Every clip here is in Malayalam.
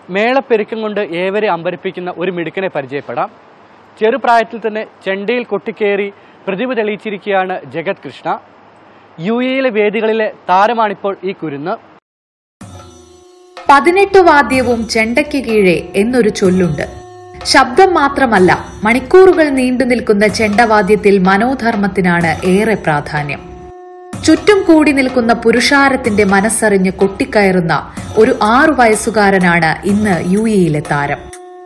മേളപ്പെരുക്കം കൊണ്ട് ഏവരെ അമ്പരിപ്പിക്കുന്ന ഒരു മിടുക്കനെ പരിചയപ്പെടാം ചെറുപ്രായത്തിൽ തന്നെ ചെണ്ടയിൽ കൊട്ടിക്കേറി പ്രതിഭ തെളിയിച്ചിരിക്കുകയാണ് ജഗത് കൃഷ്ണ യു എയിലെ വേദികളിലെ താരമാണിപ്പോൾ ഈ കുരുന്ന് പതിനെട്ട് വാദ്യവും ചെണ്ടയ്ക്ക് കീഴെ എന്നൊരു ചൊല്ലുണ്ട് ശബ്ദം മാത്രമല്ല മണിക്കൂറുകൾ നീണ്ടു നിൽക്കുന്ന ചെണ്ടവാദ്യത്തിൽ മനോധർമ്മത്തിനാണ് ഏറെ പ്രാധാന്യം ചുറ്റും കൂടി നിൽക്കുന്ന പുരുഷാരത്തിന്റെ മനസ്സറിഞ്ഞ് കൊട്ടിക്കയറുന്ന ഒരു ആറു വയസ്സുകാരനാണ് ഇന്ന് യു എയിലെ താരം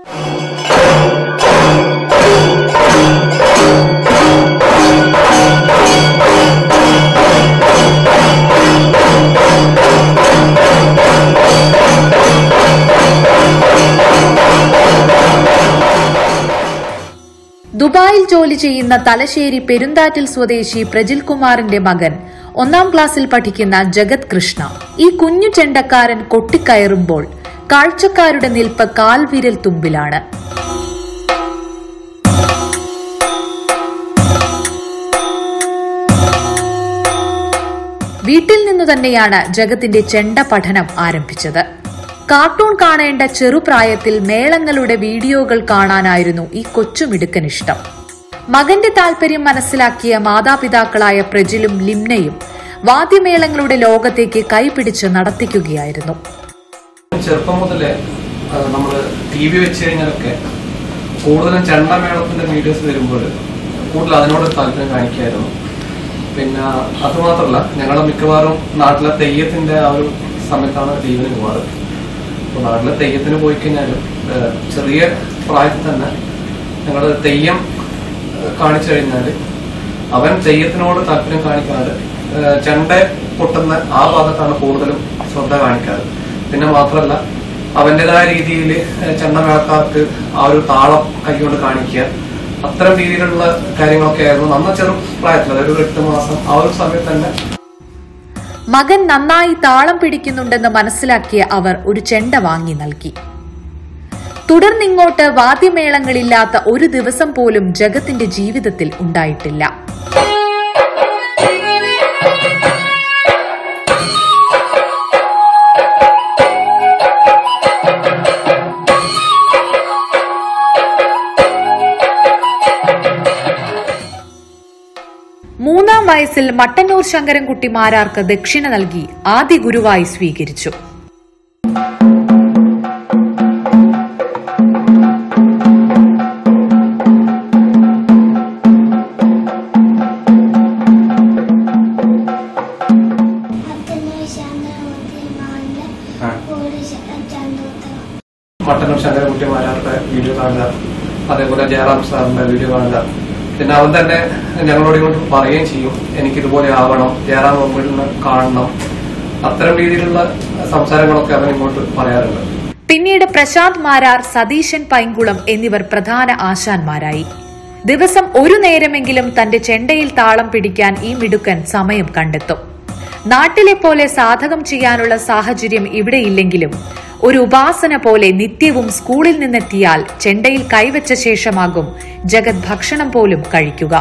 ദുബായിൽ ജോലി ചെയ്യുന്ന തലശ്ശേരി പെരുന്താറ്റിൽ സ്വദേശി പ്രജിൽ കുമാറിന്റെ മകൻ ഒന്നാം ക്ലാസ്സിൽ പഠിക്കുന്ന ജഗത് കൃഷ്ണ ഈ കുഞ്ഞു ചെണ്ടക്കാരൻ കൊട്ടിക്കയറുമ്പോൾ കാഴ്ചക്കാരുടെ നിൽപ്പ് കാൽവിരൽ തുമ്പിലാണ് വീട്ടിൽ നിന്നു തന്നെയാണ് ജഗത്തിന്റെ ചെണ്ട പഠനം ആരംഭിച്ചത് കാർട്ടൂൺ കാണേണ്ട ചെറുപ്രായത്തിൽ മേളങ്ങളുടെ വീഡിയോകൾ കാണാനായിരുന്നു ഈ കൊച്ചുമിടുക്കൻ ഇഷ്ടം മകന്റെ താല്പര്യം മനസ്സിലാക്കിയ മാതാപിതാക്കളായ പ്രജിലും ലിംനയും വാദ്യമേളങ്ങളുടെ ലോകത്തേക്ക് കൈപിടിച്ച് നടത്തിക്കുകയായിരുന്നു ചെറുപ്പം മുതലേ നമ്മൾ ടി വി വെച്ച് കഴിഞ്ഞാലൊക്കെ കൂടുതലും ചെണ്ടമേളത്തിന്റെ വീഡിയോസ് വരുമ്പോൾ കൂടുതൽ അതിനോട് താല്പര്യം കാണിക്കായിരുന്നു പിന്നെ അതുമാത്രമല്ല ഞങ്ങൾ മിക്കവാറും നാട്ടിലെ തെയ്യത്തിന്റെ ആ ഒരു സമയത്താണ് ലീവിന് പോവാറ് അപ്പോൾ നാട്ടിലെ തെയ്യത്തിന് പോയി കഴിഞ്ഞാലും ഏഹ്, ചെറിയ പ്രായത്തിൽ തന്നെ ഞങ്ങൾ തെയ്യം ഏഹ്, കാണിച്ചു കഴിഞ്ഞാൽ അവൻ തെയ്യത്തിനോട് താല്പര്യം കാണിക്കാറ് ഏഹ്, ചെണ്ട പൊട്ടുന്ന ആ ഭാഗത്താണ് കൂടുതലും ശ്രദ്ധ കാണിക്കാറ് പിന്നെ മാത്രമല്ല അവൻ്റെതായ രീതിയിൽ ചെണ്ടമേളക്കാർക്ക് ആ ഒരു താളം കൈകൊണ്ട് കാണിക്കുക അത്തരം രീതിയിലുള്ള കാര്യങ്ങളൊക്കെ ആയിരുന്നു നന്ന ചെറു പ്രായത്തിൽ അതായത് ഒരു എട്ട് മാസം ആ ഒരു സമയത്ത് തന്നെ മകൻ നന്നായി താളം പിടിക്കുന്നുണ്ടെന്ന് മനസ്സിലാക്കിയ അവർ ഒരു ചെണ്ട വാങ്ങി നൽകി തുടർന്നിങ്ങോട്ട് വാദ്യമേളങ്ങളില്ലാത്ത ഒരു ദിവസം പോലും ജഗത്തിന്റെ ജീവിതത്തിൽ ഉണ്ടായിട്ടില്ല മൂന്നാം വയസ്സിൽ മട്ടന്നൂർ ശങ്കരൻകുട്ടി മാരാർക്ക് ദക്ഷിണ നൽകി ആദ്യ ഗുരുവായി സ്വീകരിച്ചു മറ്റൊന്ന് ചന്ദ്രമൂർത്തിമാന്റെ ആ. ഒരു ചന്ദ്രോത്തരം മട്ടന്നൂർ ശങ്കരകുട്ടിമാരുടെ വീഡിയോ കാണുക അതേപോലെ ജയറാം സാറിന്റെ വീഡിയോ കാണുക പിന്നെ അവൻ തന്നെ ഞങ്ങളോട് ഇങ്ങോട്ട് പറയുകയും ചെയ്യും എനിക്കിതുപോലെ ആവണം ജയറാം മുമ്പിൽ കാണണം അത്തരം രീതിയിലുള്ള സംസാരങ്ങളൊക്കെ അവൻ ഇങ്ങോട്ട് പറയാറുണ്ട് പിന്നീട് പ്രശാന്ത് മാരാർ സതീശൻ പൈങ്കുളം എന്നിവർ പ്രധാന ആശാന്മാരായി ദിവസം ഒരു നേരമെങ്കിലും തന്റെ ചെണ്ടയിൽ താളം പിടിക്കാൻ ഈ മിടുക്കൻ സമയം കണ്ടെത്തും നാട്ടിലെ പോലെ സാധകം ചെയ്യാനുള്ള സാഹചര്യം ഇവിടെയില്ലെങ്കിലും ഒരു ഉപാസന പോലെ നിത്യവും സ്കൂളിൽ നിന്നെത്തിയാൽ ചെണ്ടയിൽ കൈവച്ച ശേഷമാകും ജഗത് ഭക്ഷണം പോലും കഴിക്കുക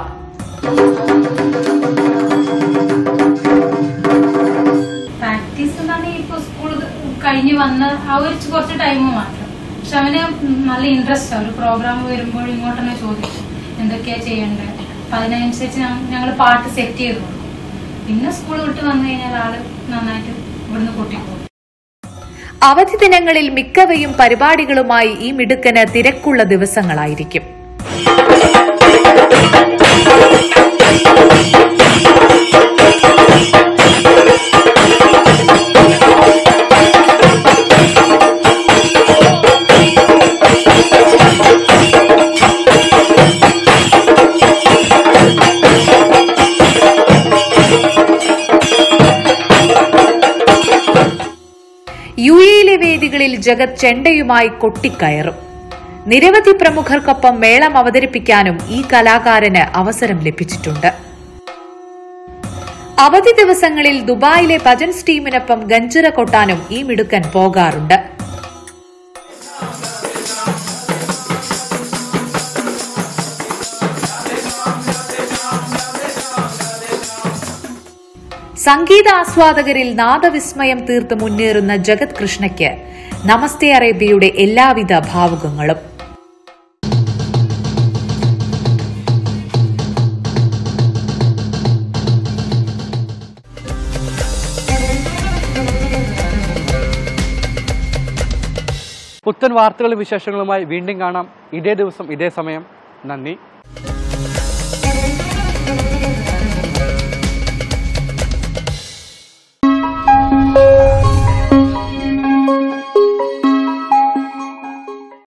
പ്രാക്ടീസ് എന്നാണ് ഇപ്പൊ സ്കൂൾ കഴിഞ്ഞ് വന്ന ആ ഒരു ചു- കുറച്ച് ടൈം മാത്രം പക്ഷെ അവന് നല്ല ഇൻട്രസ്റ്റ് ഒരു പ്രോഗ്രാം വരുമ്പോൾ ഇങ്ങോട്ട് തന്നെ ചോദിക്കും എന്തൊക്കെയാ ചെയ്യേണ്ടത് അപ്പൊ അതിനനുസരിച്ച് ഞങ്ങൾ പാട്ട് സെറ്റ് ചെയ്ത് കൊടുക്കും പിന്നെ സ്കൂൾ വിട്ട് വന്നു കഴിഞ്ഞാൽ ആള് നന്നായിട്ട് ഇവിടുന്ന് പൊട്ടിപ്പോകും അവധി ദിനങ്ങളിൽ മിക്കവയും പരിപാടികളുമായി ഈ മിടുക്കന് തിരക്കുള്ള ദിവസങ്ങളായിരിക്കും യു എയിലെ വേദികളിൽ ജഗത് ചെണ്ടയുമായി കൊട്ടിക്കയറും നിരവധി പ്രമുഖർക്കൊപ്പം മേളം അവതരിപ്പിക്കാനും ഈ കലാകാരന് അവസരം ലഭിച്ചിട്ടുണ്ട് അവധി ദിവസങ്ങളിൽ ദുബായിലെ ഭജൻസ് ടീമിനൊപ്പം ഗഞ്ചിറ കൊട്ടാനും ഈ മിടുക്കൻ പോകാറുണ്ട് സംഗീത ആസ്വാദകരിൽ നാദവിസ്മയം തീർത്ത് മുന്നേറുന്ന ജഗത് കൃഷ്ണയ്ക്ക് നമസ്തേ അറേബ്യയുടെ എല്ലാവിധ ഭാവുകങ്ങളും പുത്തൻ വാർത്തകളും വിശേഷങ്ങളുമായി വീണ്ടും കാണാം ഇതേ ദിവസം ഇതേ സമയം നന്ദി